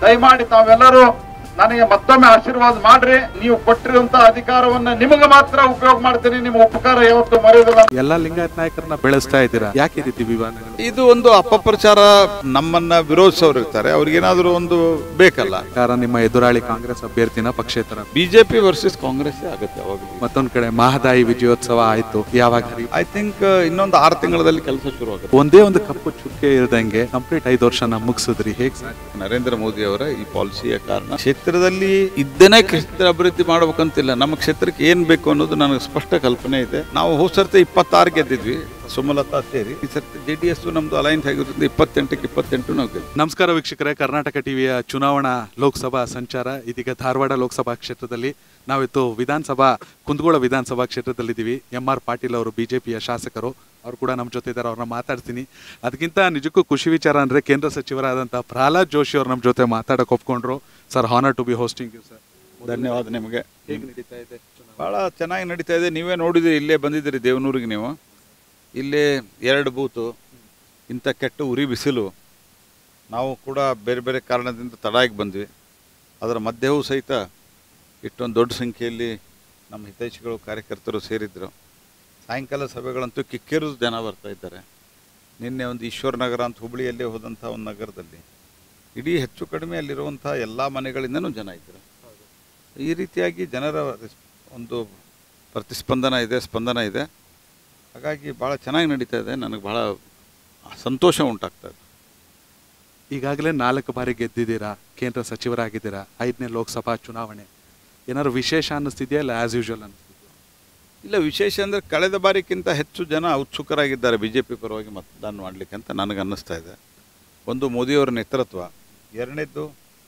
ದಯಮಾಡಿ ತಾವೆಲ್ಲರೂ ನನಗೆ ಮತ್ತೊಮ್ಮೆ ಆಶೀರ್ವಾದ ಮಾಡ್ರಿ ನೀವು ಕೊಟ್ಟಿರುವಂತ ಅಧಿಕಾರವನ್ನ ನಿಮಗೆ ಮಾತ್ರ ಉಪಯೋಗ ಮಾಡ್ತೀನಿ ನಿಮ್ಮ ಉಪಕಾರ ಯಾವತ್ತು ಮರೆಯೋದಿಲ್ಲ ಎಲ್ಲ ಲಿಂಗಾಯತ್ ನಾಯಕರನ್ನ ಬೆಳೆಸ್ತಾ ಇದ್ದೀರಾ ಯಾಕೆ ಈ ರೀತಿ ವಿವಾದಗಳು ಇದು ಒಂದು ಅಪಪ್ರಚಾರ ನಮ್ಮನ್ನ ವಿರೋಧಿಸೋರು ಇರ್ತಾರೆ ಅವ್ರಿಗೇನಾದ್ರೂ ಒಂದು ಬೇಕಲ್ಲ ಕಾರಣ ನಿಮ್ಮ ಎದುರಾಳಿ ಕಾಂಗ್ರೆಸ್ ಅಭ್ಯರ್ಥಿನ ಪಕ್ಷೇತರ ಬಿಜೆಪಿ ವರ್ಸಸ್ ಕಾಂಗ್ರೆಸ್ ಆಗುತ್ತೆ ಅವಾಗ ಮತ್ತೊಂದ್ ಕಡೆ ಮಹದಾಯಿ ವಿಜಯೋತ್ಸವ ಆಯ್ತು ಯಾವಾಗ ಐ ಥಿಂಕ್ ಇನ್ನೊಂದು ಆರು ತಿಂಗಳಲ್ಲಿ ಕೆಲಸ ಶುರು ಆಗುತ್ತೆ ಒಂದೇ ಒಂದು ಕಪ್ಪು ಚುಕ್ಕೆ ಇಲ್ದಂಗೆ ಕಂಪ್ಲೀಟ್ ಐದು ವರ್ಷನ ಮುಗಿಸಿದ್ರಿ ಹೇಗ್ ಸಾಧ್ಯ? ನರೇಂದ್ರ ಮೋದಿ ಅವರ ಈ ಪಾಲಿಸಿಯ ಕಾರಣ ಕ್ಷೇತ್ರದಲ್ಲಿ ಇದ್ದೇನೆ ಕ್ಷೇತ್ರ ಅಭಿವೃದ್ಧಿ ಮಾಡ್ಬೇಕಂತಿಲ್ಲ ನಮ್ಮ ಕ್ಷೇತ್ರಕ್ಕೆ ಏನ್ ಬೇಕು ಅನ್ನೋದು ನನಗೆ ಸ್ಪಷ್ಟ ಕಲ್ಪನೆ ಇದೆ ನಾವು ಹೋದ ಸರ್ತಿ ಇಪ್ಪತ್ತಾರು ಗೆದ್ದಿದ್ವಿ ಸುಮಲತಾ ಸೇರಿ ಈ ಸರ್ತಿ ಜೆ ಡಿ ಎಸ್ ನಮ್ದು ಅಲೈನ್ಸ್ ಆಗಿರೋದ್ರಿಂದ ಇಪ್ಪತ್ತೆಂಟಕ್ಕೆ ಇಪ್ಪತ್ತೆಂಟು ನಾವು ಗೆದ್ವಿ ನಮಸ್ಕಾರ ವೀಕ್ಷಕರೇ ಕರ್ನಾಟಕ ಟಿವಿಯ ಚುನಾವಣಾ ಲೋಕಸಭಾ ಸಂಚಾರ ಇದೀಗ ಧಾರವಾಡ ಲೋಕಸಭಾ ಕ್ಷೇತ್ರದಲ್ಲಿ ನಾವಿತ್ತು ವಿಧಾನಸಭಾ ಕುಂದಗೋಳ ವಿಧಾನಸಭಾ ಕ್ಷೇತ್ರದಲ್ಲಿದ್ದೀವಿ ಎಂ ಆರ್ ಪಾಟೀಲ್ ಅವರು ಬಿಜೆಪಿಯ ಶಾಸಕರು ಅವರು ಕೂಡ ನಮ್ಮ ಜೊತೆ ಇದ್ದಾರೆ ಅವ್ರನ್ನ ಮಾತಾಡ್ತೀನಿ ಅದಕ್ಕಿಂತ ನಿಜಕ್ಕೂ ಖುಷಿ ವಿಚಾರ ಅಂದ್ರೆ ಕೇಂದ್ರ ಸಚಿವರಾದಂಥ ಪ್ರಹ್ಲಾದ್ ಜೋಶಿ ಅವ್ರು ನಮ್ಮ ಜೊತೆ ಮಾತಾಡಕ್ಕೆ ಒಪ್ಕೊಂಡ್ರು sir honour to be hosting you sir ಧನ್ಯವಾದ ನಿಮಗೆ ಹೇಗೆ ನಡೀತಾ ಇದೆ ಭಾಳ ಚೆನ್ನಾಗಿ ನಡೀತಾ ಇದೆ ನೀವೇ ನೋಡಿದಿರಿ ಇಲ್ಲೇ ಬಂದಿದ್ದೀರಿ ದೇವನೂರಿಗೆ ನೀವು ಇಲ್ಲೇ ಎರಡು ಬೂತು ಇಂಥ ಕೆಟ್ಟ ಉರಿ ಬಿಸಿಲು ನಾವು ಕೂಡ ಬೇರೆ ಬೇರೆ ಕಾರಣದಿಂದ ತಡಾಗಿ ಬಂದ್ವಿ ಅದರ ಮಧ್ಯವೂ ಸಹಿತ ಇಷ್ಟೊಂದು ದೊಡ್ಡ ಸಂಖ್ಯೆಯಲ್ಲಿ ನಮ್ಮ ಹಿತೈಷಿಗಳು ಕಾರ್ಯಕರ್ತರು ಸೇರಿದ್ರು ಸಾಯಂಕಾಲ ಸಭೆಗಳಂತೂ ಕಿಕ್ಕಿರು ಜನ ಬರ್ತಾ ಇದ್ದಾರೆ ನಿನ್ನೆ ಒಂದು ಈಶ್ವರ ನಗರ ಅಂತ ಹುಬ್ಳಿಯಲ್ಲೇ ಹೋದಂಥ ಒಂದು ನಗರದಲ್ಲಿ ಇಡೀ ಹೆಚ್ಚು ಕಡಿಮೆ ಅಲ್ಲಿರುವಂಥ ಎಲ್ಲ ಮನೆಗಳಿಂದನೂ ಜನ ಇದ್ದರು ಈ ರೀತಿಯಾಗಿ ಜನರ ರಿಸ್- ಒಂದು ಪ್ರತಿಸ್ಪಂದನ ಇದೆ ಸ್ಪಂದನ ಇದೆ ಹಾಗಾಗಿ ಭಾಳ ಚೆನ್ನಾಗಿ ನಡೀತಾ ಇದೆ ನನಗೆ ಭಾಳ ಸಂತೋಷ ಉಂಟಾಗ್ತಾ ಇದೆ ಈಗಾಗಲೇ ನಾಲ್ಕು ಬಾರಿ ಗೆದ್ದಿದ್ದೀರಾ ಕೇಂದ್ರ ಸಚಿವರಾಗಿದ್ದೀರಾ ಐದನೇ ಲೋಕಸಭಾ ಚುನಾವಣೆ ಏನಾದ್ರು ವಿಶೇಷ ಅನ್ನಿಸ್ತಿದೆಯಾ ಇಲ್ಲ ಆಸ್ ಯೂಶುವಲ್ ಅನ್ನಿಸ್ತಿದೆಯಾ ಇಲ್ಲ ವಿಶೇಷ ಅಂದರೆ ಕಳೆದ ಬಾರಿಗಿಂತ ಹೆಚ್ಚು ಜನ ಉತ್ಸುಕರಾಗಿದ್ದಾರೆ ಬಿ ಜೆ ಪಿ ಪರವಾಗಿ ಮತದಾನ ಮಾಡಲಿಕ್ಕೆ ಅಂತ ನನಗೆ ಅನ್ನಿಸ್ತಾ ಇದೆ ಒಂದು ಮೋದಿಯವರ ನೇತೃತ್ವ ಎರಡನೇದ್ದು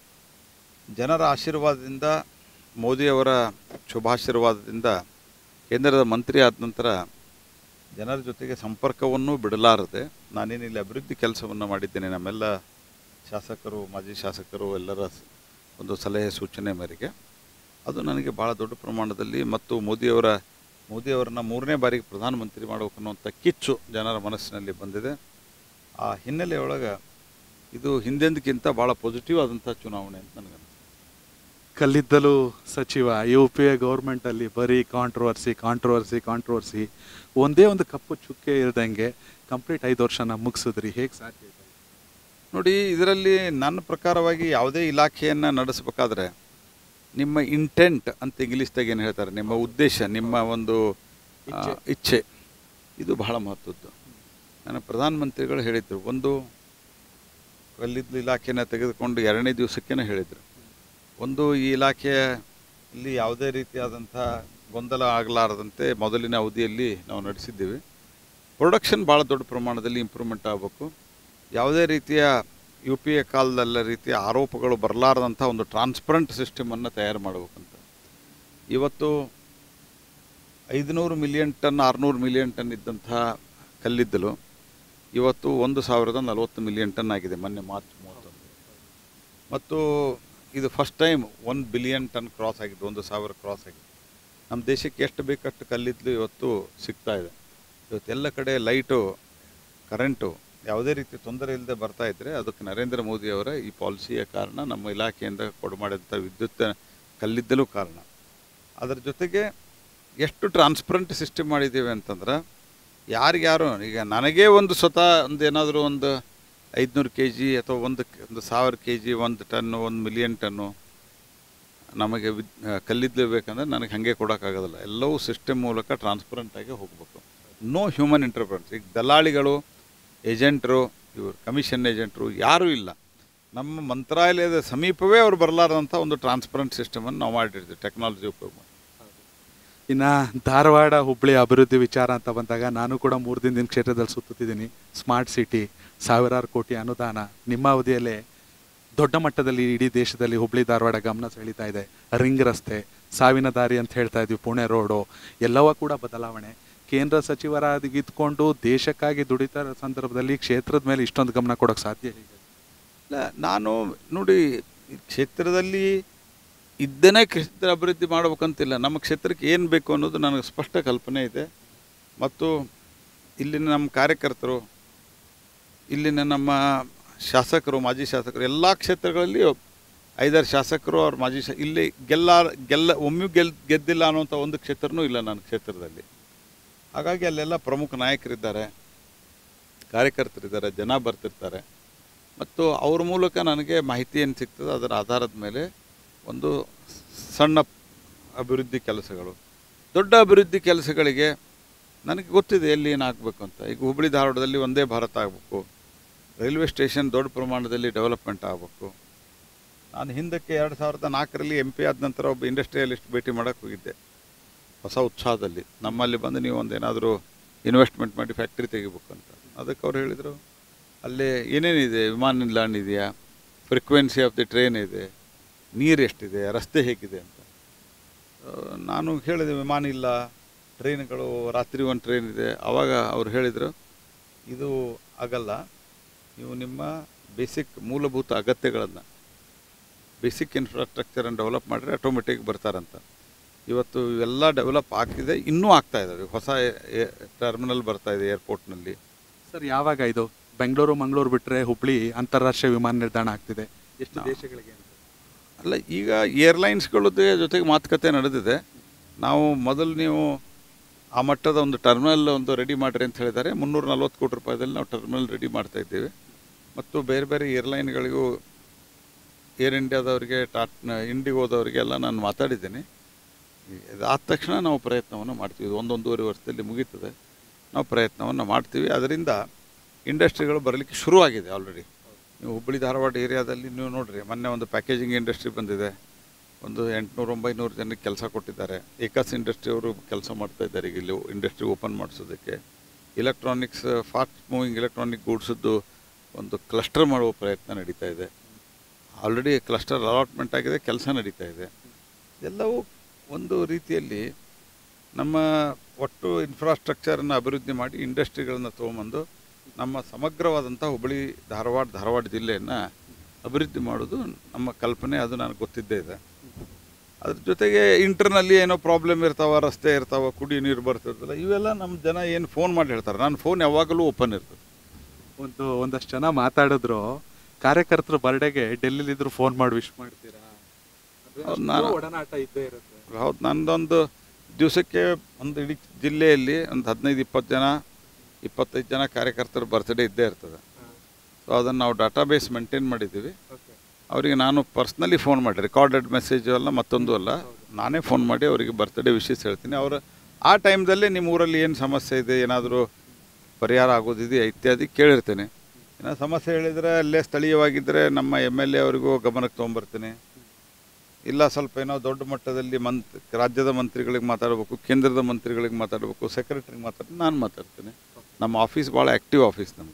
ಜನರ ಆಶೀರ್ವಾದದಿಂದ ಮೋದಿಯವರ ಶುಭಾಶೀರ್ವಾದದಿಂದ ಕೇಂದ್ರದ ಮಂತ್ರಿ ಆದ ನಂತರ ಜನರ ಜೊತೆಗೆ ಸಂಪರ್ಕವನ್ನು ಬಿಡಲಾರದೆ ನಾನೇನಿಲ್ಲಿ ಅಭಿವೃದ್ಧಿ ಕೆಲಸವನ್ನು ಮಾಡಿದ್ದೇನೆ ನಮ್ಮೆಲ್ಲ ಶಾಸಕರು ಮಾಜಿ ಶಾಸಕರು ಎಲ್ಲರ ಸ- ಒಂದು ಸಲಹೆ ಸೂಚನೆ ಮೇರೆಗೆ ಅದು ನನಗೆ ಭಾಳ ದೊಡ್ಡ ಪ್ರಮಾಣದಲ್ಲಿ ಮತ್ತು ಮೋದಿಯವರ ಮೋದಿಯವರನ್ನ ಮೂರನೇ ಬಾರಿಗೆ ಪ್ರಧಾನಮಂತ್ರಿ ಮಾಡಬೇಕು ಅನ್ನುವಂಥ ಕಿಚ್ಚು ಜನರ ಮನಸ್ಸಿನಲ್ಲಿ ಬಂದಿದೆ ಆ ಹಿನ್ನೆಲೆಯೊಳಗೆ ಇದು ಹಿಂದೆಂದಕ್ಕಿಂತ ಭಾಳ ಪಾಸಿಟಿವ್ ಆದಂಥ ಚುನಾವಣೆ ಅಂತ ನನಗೆ ಕಲ್ಲಿದ್ದಲು ಸಚಿವ ಯು ಪಿ ಎ ಗೌರ್ಮೆಂಟಲ್ಲಿ ಬರೀ ಕಾಂಟ್ರವರ್ಸಿ ಕಾಂಟ್ರವರ್ಸಿ ಕಾಂಟ್ರವರ್ಸಿ ಒಂದೇ ಒಂದು ಕಪ್ಪು ಚುಕ್ಕೆ ಇಲ್ದಂಗೆ ಕಂಪ್ಲೀಟ್ ಐದು ವರ್ಷನ ಮುಗಿಸಿದ್ರಿ ಹೇಗೆ ಸಾಧ್ಯ ಇದೆ? ನೋಡಿ ಇದರಲ್ಲಿ ನನ್ನ ಪ್ರಕಾರವಾಗಿ ಯಾವುದೇ ಇಲಾಖೆಯನ್ನು ನಡೆಸಬೇಕಾದ್ರೆ ನಿಮ್ಮ ಇಂಟೆಂಟ್ ಅಂತ ಇಂಗ್ಲೀಷ್ದಾಗ ಏನು ಹೇಳ್ತಾರೆ ನಿಮ್ಮ ಉದ್ದೇಶ ನಿಮ್ಮ ಒಂದು ಆ, ಇಚ್ಛೆ ಇದು ಬಹಳ ಮಹತ್ವದ್ದು ನನ್ನ ಪ್ರಧಾನಮಂತ್ರಿಗಳು ಹೇಳಿದರು ಒಂದು ಕಲ್ಲಿದ್ದಲು ಇಲಾಖೆನ ತೆಗೆದುಕೊಂಡು ಎರಡನೇ ದಿವಸಕ್ಕೇ ಹೇಳಿದರು ಒಂದು ಈ ಇಲಾಖೆಯ ಇಲ್ಲಿ ಯಾವುದೇ ರೀತಿಯಾದಂಥ ಗೊಂದಲ ಆಗಲಾರದಂತೆ ಮೊದಲಿನ ಅವಧಿಯಲ್ಲಿ ನಾವು ನಡೆಸಿದ್ದೀವಿ ಪ್ರೊಡಕ್ಷನ್ ಭಾಳ ದೊಡ್ಡ ಪ್ರಮಾಣದಲ್ಲಿ ಇಂಪ್ರೂವ್ಮೆಂಟ್ ಆಗಬೇಕು ಯಾವುದೇ ರೀತಿಯ ಯು ಪಿ ಎ ಕಾಲದಲ್ಲ ರೀತಿಯ ಆರೋಪಗಳು ಬರಲಾರದಂಥ ಒಂದು ಟ್ರಾನ್ಸ್ಪರೆಂಟ್ ಸಿಸ್ಟಮನ್ನು ತಯಾರು ಮಾಡಬೇಕಂತ ಇವತ್ತು ಐದುನೂರು ಮಿಲಿಯನ್ ಟನ್ ಆರುನೂರು ಮಿಲಿಯನ್ ಟನ್ ಇದ್ದಂಥ ಕಲ್ಲಿದ್ದಲು ಇವತ್ತು ಒಂದು ಸಾವಿರದ ನಲವತ್ತು ಮಿಲಿಯನ್ ಟನ್ ಆಗಿದೆ ಮೊನ್ನೆ ಮಾರ್ಚ್ ಮೂವತ್ತೊಂದು ಮತ್ತು ಇದು first time one billion ton cross ಆಗಿದೆ ಒಂದು ಸಾವಿರ ಕ್ರಾಸ್ ಆಗಿದೆ ನಮ್ಮ ದೇಶಕ್ಕೆ ಎಷ್ಟು ಬೇಕಷ್ಟು ಕಲ್ಲಿದ್ದಲು ಇವತ್ತು ಸಿಗ್ತಾ ಇದೆ ಇವತ್ತೆಲ್ಲ ಕಡೆ ಲೈಟು ಕರೆಂಟು ಯಾವುದೇ ರೀತಿ ತೊಂದರೆ ಇಲ್ಲದೆ ಬರ್ತಾ ಇದ್ದರೆ ಅದಕ್ಕೆ ನರೇಂದ್ರ ಮೋದಿಯವರ ಈ ಪಾಲಿಸಿಯ ಕಾರಣ ನಮ್ಮ ಇಲಾಖೆಯಿಂದ ಕೊಡು ಮಾಡಿದಂಥ ವಿದ್ಯುತ್ ಕಲ್ಲಿದ್ದಲು ಕಾರಣ ಅದರ ಜೊತೆಗೆ ಎಷ್ಟು ಟ್ರಾನ್ಸ್ಪರೆಂಟ್ ಸಿಸ್ಟಮ್ ಮಾಡಿದ್ದೀವಿ ಅಂತಂದ್ರೆ ಯಾರಿಗ್ಯಾರು ಈಗ ನನಗೇ ಒಂದು ಸ್ವತಃ ಒಂದು ಏನಾದರೂ ಒಂದು ಐದುನೂರು ಕೆ ಜಿ ಅಥವಾ ಒಂದು ಒಂದು ಸಾವಿರ ಕೆ ಜಿ ಒಂದು ಟನ್ನು ಒಂದು ಮಿಲಿಯನ್ ಟನ್ನು ನಮಗೆ ವಿದ್ ಕಲ್ಲಿದ್ದಲು ಬೇಕಂದ್ರೆ ನನಗೆ ಹಾಗೆ ಕೊಡೋಕ್ಕಾಗೋದಿಲ್ಲ ಎಲ್ಲವೂ ಸಿಸ್ಟಮ್ ಮೂಲಕ ಟ್ರಾನ್ಸ್ಪರೆಂಟಾಗಿ ಹೋಗಬೇಕು ನೋ ಹ್ಯೂಮನ್ ಇಂಟರ್ಫರೆನ್ಸ್ ಈಗ ದಲ್ಲಾಳಿಗಳು ಏಜೆಂಟ್ರು ಇವರು ಕಮಿಷನ್ ಏಜೆಂಟ್ರು ಯಾರೂ ಇಲ್ಲ ನಮ್ಮ ಮಂತ್ರಾಲಯದ ಸಮೀಪವೇ ಅವ್ರು ಬರಲಾರದಂಥ ಒಂದು ಟ್ರಾನ್ಸ್ಪರೆಂಟ್ ಸಿಸ್ಟಮನ್ನು ನಾವು ಮಾಡಿರ್ತೀವಿ ಟೆಕ್ನಾಲಜಿ ಉಪಯೋಗ ಮಾಡಿ ಇನ್ನ ಧಾರವಾಡ ಹುಬ್ಳಿ ಅಭಿವೃದ್ಧಿ ವಿಚಾರ ಅಂತ ಬಂದಾಗ ನಾನು ಕೂಡ ಮೂರು ದಿನದಿಂದ ಕ್ಷೇತ್ರದಲ್ಲಿ ಸುತ್ತುತ್ತಿದ್ದೀನಿ ಸ್ಮಾರ್ಟ್ ಸಿಟಿ ಸಾವಿರಾರು ಕೋಟಿ ಅನುದಾನ ನಿಮ್ಮ ಅವಧಿಯಲ್ಲೇ ದೊಡ್ಡ ಮಟ್ಟದಲ್ಲಿ ಇಡೀ ದೇಶದಲ್ಲಿ ಹುಬ್ಳಿ ಧಾರವಾಡ ಗಮನ ಸೆಳೀತಾ ಇದೆ ರಿಂಗ್ ರಸ್ತೆ ಸಾವಿನ ದಾರಿ ಅಂತ ಹೇಳ್ತಾ ಇದ್ವಿ ಪುಣೆ ರೋಡು ಎಲ್ಲವೂ ಕೂಡ ಬದಲಾವಣೆ ಕೇಂದ್ರ ಸಚಿವರಾಗಿ ಇದ್ಕೊಂಡು ದೇಶಕ್ಕಾಗಿ ದುಡಿತಾ ಇರೋ ಸಂದರ್ಭದಲ್ಲಿ ಕ್ಷೇತ್ರದ ಮೇಲೆ ಇಷ್ಟೊಂದು ಗಮನ ಕೊಡೋಕೆ ಸಾಧ್ಯ ಹೇಗೆ ಇಲ್ಲ ನಾನು ನೋಡಿ ಈ ಕ್ಷೇತ್ರದಲ್ಲಿ ಇದ್ದೇನೆ ಕ್ಷೇತ್ರ ಅಭಿವೃದ್ಧಿ ಮಾಡ್ಬೇಕಂತಿಲ್ಲ ನಮ್ಮ ಕ್ಷೇತ್ರಕ್ಕೆ ಏನು ಬೇಕು ಅನ್ನೋದು ನನಗೆ ಸ್ಪಷ್ಟ ಕಲ್ಪನೆ ಇದೆ ಮತ್ತು ಇಲ್ಲಿನ ನಮ್ಮ ಕಾರ್ಯಕರ್ತರು ಇಲ್ಲಿನ ನಮ್ಮ ಶಾಸಕರು ಮಾಜಿ ಶಾಸಕರು ಎಲ್ಲ ಕ್ಷೇತ್ರಗಳಲ್ಲಿ ಐದಾರು ಶಾಸಕರು ಅವ್ರ ಮಾಜಿ ಶಾ ಇಲ್ಲಿ ಗೆಲ್ಲ ಗೆಲ್ಲ ಒಮ್ಮೆ ಗೆಲ್ ಗೆದ್ದಿಲ್ಲ ಅನ್ನುವಂಥ ಒಂದು ಕ್ಷೇತ್ರನೂ ಇಲ್ಲ ನನ್ನ ಕ್ಷೇತ್ರದಲ್ಲಿ ಹಾಗಾಗಿ ಅಲ್ಲೆಲ್ಲ ಪ್ರಮುಖ ನಾಯಕರಿದ್ದಾರೆ ಕಾರ್ಯಕರ್ತರಿದ್ದಾರೆ ಜನ ಬರ್ತಿರ್ತಾರೆ ಮತ್ತು ಅವ್ರ ಮೂಲಕ ನನಗೆ ಮಾಹಿತಿ ಏನು ಸಿಗ್ತದೆ ಅದರ ಆಧಾರದ ಮೇಲೆ ಒಂದು ಸಣ್ಣ ಅಭಿವೃದ್ಧಿ ಕೆಲಸಗಳು ದೊಡ್ಡ ಅಭಿವೃದ್ಧಿ ಕೆಲಸಗಳಿಗೆ ನನಗೆ ಗೊತ್ತಿದೆ ಎಲ್ಲಿ ಏನು ಆಗಬೇಕು ಅಂತ ಈಗ ಹುಬ್ಬಳ್ಳಿ ಧಾರವಾಡದಲ್ಲಿ ಒಂದೇ ಭಾರತ ಆಗಬೇಕು ರೈಲ್ವೆ ಸ್ಟೇಷನ್ ದೊಡ್ಡ ಪ್ರಮಾಣದಲ್ಲಿ ಡೆವಲಪ್ಮೆಂಟ್ ಆಗಬೇಕು ನಾನು ಹಿಂದಕ್ಕೆ ಎರಡು ಸಾವಿರದ ನಾಲ್ಕರಲ್ಲಿ ಎಂ ಪಿ ಆದ ನಂತರ ಒಬ್ಬ ಇಂಡಸ್ಟ್ರಿಯಲಿಸ್ಟ್ ಭೇಟಿ ಮಾಡೋಕ್ಕೆ ಹೋಗಿದ್ದೆ ಹೊಸ ಉತ್ಸಾಹದಲ್ಲಿ ನಮ್ಮಲ್ಲಿ ಬಂದು ನೀವು ಒಂದು ಏನಾದರೂ ಇನ್ವೆಸ್ಟ್ಮೆಂಟ್ ಮಾಡಿ ಫ್ಯಾಕ್ಟ್ರಿ ತೆಗಿಬೇಕು ಅಂತ ಅದಕ್ಕೆ ಅವ್ರು ಹೇಳಿದರು ಅಲ್ಲಿ ಏನೇನಿದೆ ವಿಮಾನ ನಿಲ್ದಾಣ ಇದೆಯಾ ಫ್ರೀಕ್ವೆನ್ಸಿ ಆಫ್ ದಿ ಟ್ರೈನ್ ಇದೆ ನೀರು ಎಷ್ಟಿದೆ ರಸ್ತೆ ಹೇಗಿದೆ ಅಂತ ಆ, ನಾನು ಹೇಳಿದೆ ವಿಮಾನ ಇಲ್ಲ ಟ್ರೈನ್ಗಳು ರಾತ್ರಿ ಒಂದು ಟ್ರೈನ್ ಇದೆ ಆವಾಗ ಅವ್ರು ಹೇಳಿದರು ಇದು ಆಗಲ್ಲ ನೀವು ನಿಮ್ಮ ಬೇಸಿಕ್ ಮೂಲಭೂತ ಅಗತ್ಯಗಳನ್ನು ಬೇಸಿಕ್ ಇನ್ಫ್ರಾಸ್ಟ್ರಕ್ಚರನ್ನು ಡೆವಲಪ್ ಮಾಡಿದ್ರೆ ಆಟೋಮೆಟಿಕ್ ಬರ್ತಾರಂತ ಇವತ್ತು ಇವೆಲ್ಲ ಡೆವಲಪ್ ಆಗ್ತಿದೆ ಇನ್ನೂ ಆಗ್ತಾ ಇದ್ದಾವೆ ಹೊಸ ಟರ್ಮಿನಲ್ ಬರ್ತಾ ಇದೆ ಏರ್ಪೋರ್ಟ್ನಲ್ಲಿ ಸರ್ ಯಾವಾಗ ಇದು ಬೆಂಗಳೂರು ಮಂಗಳೂರು ಬಿಟ್ಟರೆ ಹುಬ್ಳಿ ಅಂತಾರಾಷ್ಟ್ರೀಯ ವಿಮಾನ ನಿಲ್ದಾಣ ಆಗ್ತಿದೆ ಎಷ್ಟು ನಾ- ದೇಶಗಳಿಗೆ ಅಂತ? ಅಲ್ಲ ಈಗ ಏರ್ಲೈನ್ಸ್ಗಳದ್ದು ಜೊತೆಗೆ ಮಾತುಕತೆ ನಡೆದಿದೆ ನಾವು ಮೊದಲು ನೀವು ಆ ಮಟ್ಟದ ಒಂದು ಟರ್ಮಿನಲ್ ಒಂದು ರೆಡಿ ಮಾಡಿರಿ ಅಂತ ಹೇಳಿದ್ದಾರೆ ಮುನ್ನೂರ ನಲ್ವತ್ತು ಕೋಟಿ ರೂಪಾಯಿದಲ್ಲಿ ನಾವು ಟರ್ಮಿನಲ್ ರೆಡಿ ಮಾಡ್ತಾ ಇದ್ದೇವೆ ಮತ್ತು ಬೇರೆ ಬೇರೆ ಏರ್ಲೈನ್ಗಳಿಗೂ ಏರ್ ಇಂಡಿಯಾದವರಿಗೆ ಟಾಟ್ ಇಂಡಿಗೋದವರಿಗೆಲ್ಲ ನಾನು ಮಾತಾಡಿದ್ದೀನಿ ಇದಾದ ತಕ್ಷಣ ನಾವು ಪ್ರಯತ್ನವನ್ನು ಮಾಡ್ತೀವಿ ಇದು ಒಂದೊಂದೂವರೆ ವರ್ಷದಲ್ಲಿ ಮುಗೀತದೆ ನಾವು ಪ್ರಯತ್ನವನ್ನು ಮಾಡ್ತೀವಿ ಅದರಿಂದ ಇಂಡಸ್ಟ್ರಿಗಳು ಬರಲಿಕ್ಕೆ ಶುರುವಾಗಿದೆ ಆಲ್ರೆಡಿ ನೀವು ಹುಬ್ಬಳ್ಳಿ ಧಾರವಾಡ ಏರಿಯಾದಲ್ಲಿ ನೀವು ನೋಡ್ರಿ ಮೊನ್ನೆ ಒಂದು ಪ್ಯಾಕೇಜಿಂಗ್ ಇಂಡಸ್ಟ್ರಿ ಬಂದಿದೆ ಒಂದು ಎಂಟುನೂರು ಒಂಬೈನೂರು ಜನಕ್ಕೆ ಕೆಲಸ ಕೊಟ್ಟಿದ್ದಾರೆ ಏಕಾಸ್ ಇಂಡಸ್ಟ್ರಿ ಅವರು ಕೆಲಸ ಮಾಡ್ತಾ ಇದ್ದಾರೆ ಈಗ ಇಲ್ಲಿ ಇಂಡಸ್ಟ್ರಿ ಓಪನ್ ಮಾಡಿಸೋದಕ್ಕೆ ಇಲೆಕ್ಟ್ರಾನಿಕ್ಸ್ ಫಾಸ್ಟ್ ಮೂವಿಂಗ್ ಎಲೆಕ್ಟ್ರಾನಿಕ್ ಗೂಡ್ಸದ್ದು ಒಂದು ಕ್ಲಸ್ಟರ್ ಮಾಡುವ ಪ್ರಯತ್ನ ನಡೀತಾ ಇದೆ ಆಲ್ರೆಡಿ ಕ್ಲಸ್ಟರ್ ಅಲಾಟ್ಮೆಂಟ್ ಆಗಿದೆ ಕೆಲಸ ನಡೀತಾ ಇದೆ ಎಲ್ಲವೂ ಒಂದು ರೀತಿಯಲ್ಲಿ ನಮ್ಮ ಒಟ್ಟು ಇನ್ಫ್ರಾಸ್ಟ್ರಕ್ಚರನ್ನು ಅಭಿವೃದ್ಧಿ ಮಾಡಿ ಇಂಡಸ್ಟ್ರಿಗಳನ್ನು ತೊಗೊಂಬಂದು ನಮ್ಮ ಸಮಗ್ರವಾದಂಥ ಹುಬ್ಬಳ್ಳಿ ಧಾರವಾಡ ಧಾರವಾಡ ಜಿಲ್ಲೆಯನ್ನು ಅಭಿವೃದ್ಧಿ ಮಾಡೋದು ನಮ್ಮ ಕಲ್ಪನೆ ಅದು ನನಗೆ ಗೊತ್ತಿದ್ದೇ ಇದೆ ಅದ್ರ ಜೊತೆಗೆ ಇಂಟರ್ನಲ್ಲಿ ಏನೋ ಪ್ರಾಬ್ಲಮ್ ಇರ್ತಾವ ರಸ್ತೆ ಇರ್ತಾವ ಕುಡಿ ನೀರು ಬರ್ತಿರ್ತಲ್ಲ ಇವೆಲ್ಲ ನಮ್ಮ ಜನ ಏನು ಫೋನ್ ಮಾಡಿ ಹೇಳ್ತಾರೆ ನನ್ನ ಫೋನ್ ಯಾವಾಗಲೂ ಓಪನ್ ಇರ್ತದೆ ಒಂದು ಒಂದಷ್ಟು ಜನ ಮಾತಾಡಿದ್ರು ಕಾರ್ಯಕರ್ತರ ಬರ್ಡೇಗೆ ಡೆಲ್ಲಿಲಿದ್ರು ಫೋನ್ ಮಾಡಿ ವಿಶ್ ಮಾಡ್ತೀರಾ ಅದು ಹೌದು, ಅಷ್ಟು ನಾನು- ಒಡನಾಟ ಇದ್ದೇ ಇರುತ್ತೆ ಹೌದು ನಂದೊಂದು ದಿವಸಕ್ಕೆ ಒಂದು ಇಡೀ ಜಿಲ್ಲೆಯಲ್ಲಿ ಒಂದು ಹದಿನೈದು ಇಪ್ಪತ್ತು ಜನ ಇಪ್ಪತ್ತೈದು ಜನ ಕಾರ್ಯಕರ್ತರ ಬರ್ತ್ಡೇ ಇದ್ದೇ ಇರ್ತದೆ ಸೊ ಅದನ್ನು ನಾವು ಡಾಟಾಬೇಸ್ ಮೇಂಟೈನ್ ಮಾಡಿದ್ದೀವಿ ಓಕೆ ಅವರಿಗೆ ನಾನು ಪರ್ಸ್ನಲಿ ಫೋನ್ ಮಾಡಿ ರೆಕಾರ್ಡೆಡ್ ಮೆಸೇಜು ಅಲ್ಲ ಮತ್ತೊಂದು ಅಲ್ಲ ನಾನೇ ಫೋನ್ ಮಾಡಿ ಅವರಿಗೆ ಬರ್ತ್ಡೇ ವಿಶೇಷ ಹೇಳ್ತೀನಿ ಅವರು ಆ ಟೈಮ್ದಲ್ಲಿ ನಿಮ್ಮ ಊರಲ್ಲಿ ಏನು ಸಮಸ್ಯೆ ಇದೆ ಏನಾದರೂ ಪರಿಹಾರ ಆಗೋದಿದೆಯಾ ಇತ್ಯಾದಿ ಕೇಳಿರ್ತೇನೆ ಏನೋ ಸಮಸ್ಯೆ ಹೇಳಿದರೆ ಅಲ್ಲೇ ಸ್ಥಳೀಯವಾಗಿದ್ದರೆ ನಮ್ಮ ಎಮ್ ಎಲ್ ಎ ಅವರಿಗೂ ಗಮನಕ್ಕೆ ತೊಗೊಂಬರ್ತೀನಿ ಇಲ್ಲ ಸ್ವಲ್ಪ ಏನೋ ದೊಡ್ಡ ಮಟ್ಟದಲ್ಲಿ ಮಂತ್ ರಾಜ್ಯದ ಮಂತ್ರಿಗಳಿಗೆ ಮಾತಾಡಬೇಕು ಕೇಂದ್ರದ ಮಂತ್ರಿಗಳಿಗೆ ಮಾತಾಡಬೇಕು ಸೆಕ್ರೆಟರಿಗೆ ಮಾತಾಡ್ತೀನಿ ನಾನು ಮಾತಾಡ್ತೀನಿ ನಮ್ಮ ಆಫೀಸ್ ಭಾಳ ಆ್ಯಕ್ಟಿವ್ ಆಫೀಸ್ ನಮಗೆ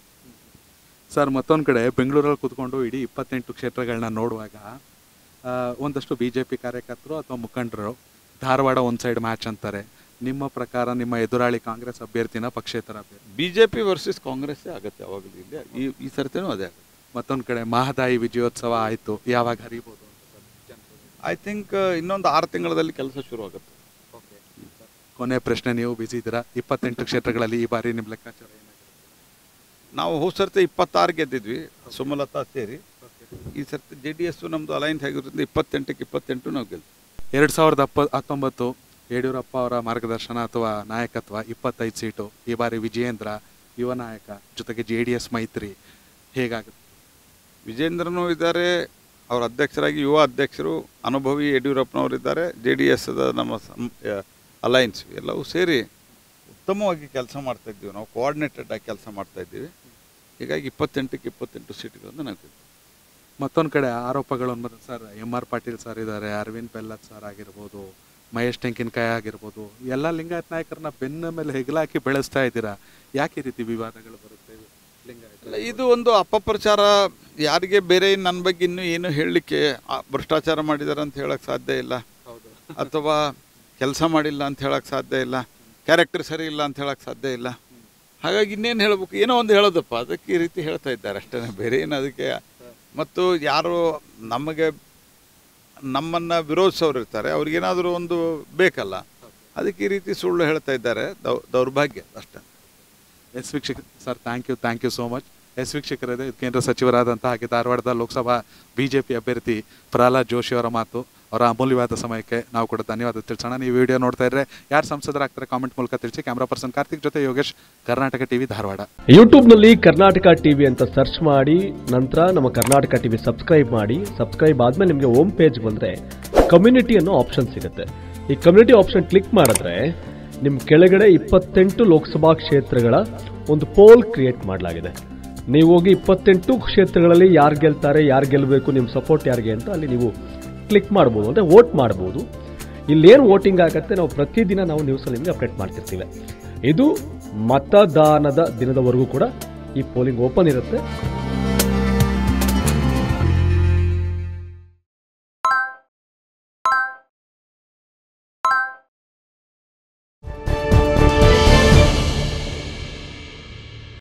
ಸರ್ ಮತ್ತೊಂದು ಕಡೆ ಬೆಂಗಳೂರಲ್ಲಿ ಕೂತ್ಕೊಂಡು ಇಡೀ ಇಪ್ಪತ್ತೆಂಟು ಕ್ಷೇತ್ರಗಳನ್ನ ನೋಡುವಾಗ ಆ, ಒಂದಷ್ಟು ಬಿ ಜೆ ಪಿ ಕಾರ್ಯಕರ್ತರು ಅಥವಾ ಮುಖಂಡರು ಧಾರವಾಡ ಒಂದು ಸೈಡ್ ಮ್ಯಾಚ್ ಅಂತಾರೆ ನಿಮ್ಮ ಪ್ರಕಾರ ನಿಮ್ಮ ಎದುರಾಳಿ ಕಾಂಗ್ರೆಸ್ ಅಭ್ಯರ್ಥಿನ ಪಕ್ಷೇತರ ಅಭ್ಯರ್ಥಿ ಬಿ ಜೆ ಪಿ ವರ್ಸಸ್ ಕಾಂಗ್ರೆಸ್ಸೇ ಆಗುತ್ತೆ ಯಾವಾಗಲೂ ಇಲ್ಲಿ ಈ ಈ ಸರ್ತಿನೂ ಅದೇ ಆಗುತ್ತೆ ಮತ್ತೊಂದು ಕಡೆ ಮಹದಾಯಿ ವಿಜಯೋತ್ಸವ ಆಯಿತು ಯಾವಾಗ ಹರಿಬೋದು ಅಂತ ಜನರು ಐ ಥಿಂಕ್ ಇನ್ನೊಂದು ಆರು ತಿಂಗಳಲ್ಲಿ ಕೆಲಸ ಶುರು ಆಗುತ್ತೆ ಕೊನೆ ಪ್ರಶ್ನೆ ನೀವು ಬಿಸಿ ಇದ್ದೀರಾ ಇಪ್ಪತ್ತೆಂಟು ಕ್ಷೇತ್ರಗಳಲ್ಲಿ ಈ ಬಾರಿ ನಿಮ್ಮ ಲೆಕ್ಕಾಚಾರ ಏನಾಗಿದೆ ನಾವು ಹೋದ ಸರ್ತಿ ಇಪ್ಪತ್ತಾರು ಗೆದ್ದಿದ್ವಿ ಸುಮಲತಾ ಸೇರಿ ಈ ಸರ್ತಿ ಜೆ ಡಿ ಎಸ್ಸು ನಮ್ಮದು ಅಲೈನ್ಸ್ ಆಗಿರೋದ್ರಿಂದ ಇಪ್ಪತ್ತೆಂಟಕ್ಕೆ ಇಪ್ಪತ್ತೆಂಟು ನಾವು ಗೆಲ್ತೀವಿ ಎರಡು ಸಾವಿರದ ಅಪ್ಪ ಹತ್ತೊಂಬತ್ತು ಯಡಿಯೂರಪ್ಪ ಅವರ ಮಾರ್ಗದರ್ಶನ ಅಥವಾ ನಾಯಕತ್ವ ಇಪ್ಪತ್ತೈದು ಸೀಟು ಈ ಬಾರಿ ವಿಜಯೇಂದ್ರ ಯುವ ನಾಯಕ ಜೊತೆಗೆ ಜೆ ಡಿ ಎಸ್ ಮೈತ್ರಿ ಹೇಗಾಗುತ್ತೆ ವಿಜೇಂದ್ರನೂ ಇದ್ದಾರೆ ಅವರ ಅಧ್ಯಕ್ಷರಾಗಿ ಯುವ ಅಧ್ಯಕ್ಷರು ಅನುಭವಿ ಯಡಿಯೂರಪ್ಪನವರಿದ್ದಾರೆ ಜೆ ಡಿ ಎಸ್ ನಮ್ಮ ಅಲೈನ್ಸ್ ಎಲ್ಲವೂ ಸೇರಿ ಉತ್ತಮವಾಗಿ ಕೆಲಸ ಮಾಡ್ತಾ ಇದ್ದೀವಿ ನಾವು ಕೋಆರ್ಡಿನೇಟೆಡ್ ಆಗಿ ಕೆಲಸ ಮಾಡ್ತಾ ಇದ್ದೀವಿ ಹೀಗಾಗಿ ಇಪ್ಪತ್ತೆಂಟಕ್ಕೆ ಇಪ್ಪತ್ತೆಂಟು ಸೀಟ್ಗಳನ್ನು ನಾವು ಗೆಲ್ತೀವಿ. ಮತ್ತೊಂದು ಕಡೆ ಆರೋಪಗಳು ಅನ್ಬೋದು sir M R Patil sir ಇದ್ದಾರೆ ಅರವಿಂದ್ ಬೆಲ್ಲತ್ ಸರ್ ಆಗಿರ್ಬೋದು ಮಹೇಶ್ ಟೆಂಕಿನಕಾಯಿ ಆಗಿರ್ಬೋದು ಎಲ್ಲ ಲಿಂಗಾಯತ್ ನಾಯಕರನ್ನ ಬೆನ್ನ ಮೇಲೆ ಹೆಗಲಾಕಿ ಬೆಳೆಸ್ತಾ ಇದ್ದೀರಾ ಯಾಕೆ ಈ ರೀತಿ ವಿವಾದಗಳು ಬರುತ್ತೆ ಲಿಂಗಾಯತ ಅಲ್ಲ, ಇದು ಒಂದು ಅಪಪ್ರಚಾರ ಯಾರಿಗೆ ಬೇರೆ ನನ್ನ ಬಗ್ಗೆ ಇನ್ನೂ ಏನು ಹೇಳಲಿಕ್ಕೆ ಭ್ರಷ್ಟಾಚಾರ ಮಾಡಿದ್ದಾರೆ ಅಂತ ಹೇಳಕ್ಕೆ ಸಾಧ್ಯ ಇಲ್ಲ ಹೌದು ಅಥವಾ ಕೆಲಸ ಮಾಡಿಲ್ಲ ಅಂತ ಹೇಳಕ್ಕೆ ಸಾಧ್ಯ ಇಲ್ಲ ಕ್ಯಾರೆಕ್ಟರ್ ಸರಿ ಇಲ್ಲ ಅಂತ ಹೇಳಕ್ಕೆ ಸಾಧ್ಯ ಇಲ್ಲ ಹಾಗಾಗಿ ಇನ್ನೇನು ಹೇಳಬೇಕು ಏನೋ ಒಂದು ಹೇಳೋದಪ್ಪ ಅದಕ್ಕೆ ಈ ರೀತಿ ಹೇಳ್ತಾ ಇದ್ದಾರೆ ಅಷ್ಟೇ ಬೇರೆ ಏನು ಅದಕ್ಕೆ ಮತ್ತು ಯಾರು ನಮಗೆ ನಮ್ಮನ್ನು ವಿರೋಧಿಸೋರು ಇರ್ತಾರೆ ಅವ್ರಿಗೇನಾದರೂ ಒಂದು ಬೇಕಲ್ಲ ಅದಕ್ಕೆ ಈ ರೀತಿ ಸುಳ್ಳು ಹೇಳ್ತಾ ಇದ್ದಾರೆ ದೌ ದೌರ್ಭಾಗ್ಯ ಅಷ್ಟೇ ಎಸ್ ವೀಕ್ಷಕ sir thank you thank you so much yes ವೀಕ್ಷಕರೇ ಕೇಂದ್ರ ಸಚಿವರಾದಂತಹ ಹಾಗೆ ಧಾರವಾಡದ ಲೋಕಸಭಾ ಬಿಜೆಪಿ ಅಭ್ಯರ್ಥಿ ಪ್ರಹ್ಲಾದ್ ಜೋಶಿ ಅವರ ಮಾತು ಅವರ ಅಮೂಲ್ಯವಾದ ಸಮಯಕ್ಕೆ ನಾವು ಕೂಡ ಧನ್ಯವಾದ ತಿಳಿಸೋಣ ನೀವು ವಿಡಿಯೋ ನೋಡ್ತಾ ಇದ್ರೆ ಯಾರು ಸಂಸದರಾಗ್ತಾರೆ ಕಾಮೆಂಟ್ ಮೂಲಕ ತಿಳಿಸಿ ಕ್ಯಾಮ್ರಾ ಪರ್ಸನ್ ಕಾರ್ತಿಕ್ ಜೊತೆ ಯೋಗೇಶ್ ಕರ್ನಾಟಕ ಟಿವಿ ಧಾರವಾಡ ಯೂಟ್ಯೂಬ್ನಲ್ಲಿ ಕರ್ನಾಟಕ ಟಿವಿ ಅಂತ ಸರ್ಚ್ ಮಾಡಿ ನಂತರ ನಮ್ಮ ಕರ್ನಾಟಕ ಟಿವಿ ಸಬ್ಸ್ಕ್ರೈಬ್ ಮಾಡಿ ಸಬ್ಸ್ಕ್ರೈಬ್ ಆದ್ಮೇಲೆ ನಿಮಗೆ ಹೋಮ್ ಪೇಜ್ ಬಂದರೆ ಕಮ್ಯುನಿಟಿ ಅನ್ನೋ ಆಪ್ಷನ್ ಸಿಗುತ್ತೆ ಈ ಕಮ್ಯುನಿಟಿ ಆಪ್ಷನ್ ಕ್ಲಿಕ್ ಮಾಡಿದ್ರೆ ನಿಮ್ಮ ಕೆಳಗಡೆ ಇಪ್ಪತ್ತೆಂಟು ಲೋಕಸಭಾ ಕ್ಷೇತ್ರಗಳ ಒಂದು ಪೋಲ್ ಕ್ರಿಯೇಟ್ ಮಾಡಲಾಗಿದೆ ನೀವು ಹೋಗಿ ಇಪ್ಪತ್ತೆಂಟು ಕ್ಷೇತ್ರಗಳಲ್ಲಿ ಯಾರು ಗೆಲ್ತಾರೆ ಯಾರು ಗೆಲ್ಲಬೇಕು ನಿಮ್ಮ ಸಪೋರ್ಟ್ ಯಾರಿಗೆ ಅಂತ ಅಲ್ಲಿ ನೀವು ಕ್ಲಿಕ್ ಮಾಡ್ಬೋದು ಅಂದರೆ ವೋಟ್ ಮಾಡ್ಬೋದು ಇಲ್ಲೇನು ವೋಟಿಂಗ್ ಆಗುತ್ತೆ ನಾವು ಪ್ರತಿದಿನ ನಾವು ನ್ಯೂಸಲ್ಲಿ ನಿಮಗೆ ಅಪ್ಡೇಟ್ ಮಾಡ್ತಿರ್ತೀವಿ ಇದು ಮತದಾನದ ದಿನದವರೆಗೂ ಕೂಡ ಈ ಪೋಲಿಂಗ್ ಓಪನ್ ಇರುತ್ತೆ